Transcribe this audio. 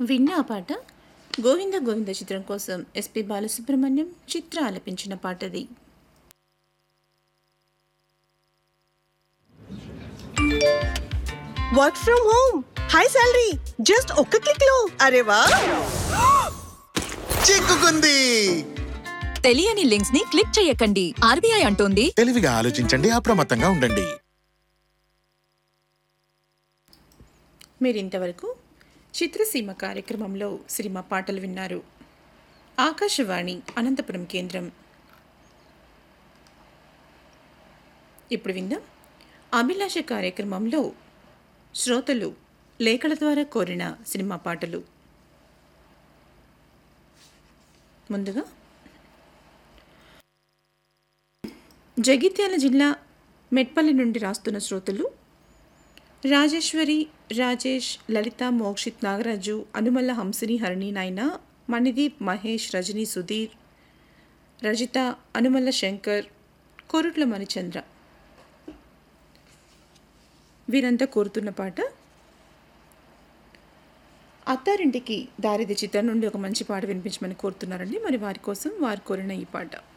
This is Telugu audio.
విన్న ఆ పాట గోవింద గోవింద చిత్రం కోసం ఎస్పి బాలసుబ్రహ్మణ్యం చిత్ర ఆలపించిన పాటది work from home high salary just ఒక్క క్లిక్ లో అరే వా చిక్కుకుంది తెలియని లింక్స్ ని క్లిక్ చేయకండి ఆర్బీఐ అంటోంది తెలివిగా ఆలోచించండి అప్రమత్తంగా ఉండండి మీరు ఇంతవరకు చిత్రసీమ కార్యక్రమంలో సినిమా పాటలు విన్నారు ఆకాశవాణి అనంతపురం కేంద్రం ఇప్పుడు విందాం అభిలాష కార్యక్రమంలో శ్రోతలు లేఖల ద్వారా కోరిన సినిమా పాటలు ముందుగా జగిత్యాల జిల్లా మెట్పల్లి నుండి రాస్తున్న శ్రోతలు రాజేశ్వరి రాజేష్ లలిత మోక్షిత్ నాగరాజు అనుమల్ల హంసిని హరిణి నాయన మణిదీప్ మహేష్ రజని సుధీర్ రజిత అనుమల్ల శంకర్ కొరుట్ల మణిచంద్ర వీరంతా కోరుతున్న పాట అత్తారింటికి దారిది చిత్రం నుండి ఒక మంచి పాట వినిపించమని కోరుతున్నారండి మరి వారి కోసం వారు కోరిన ఈ పాట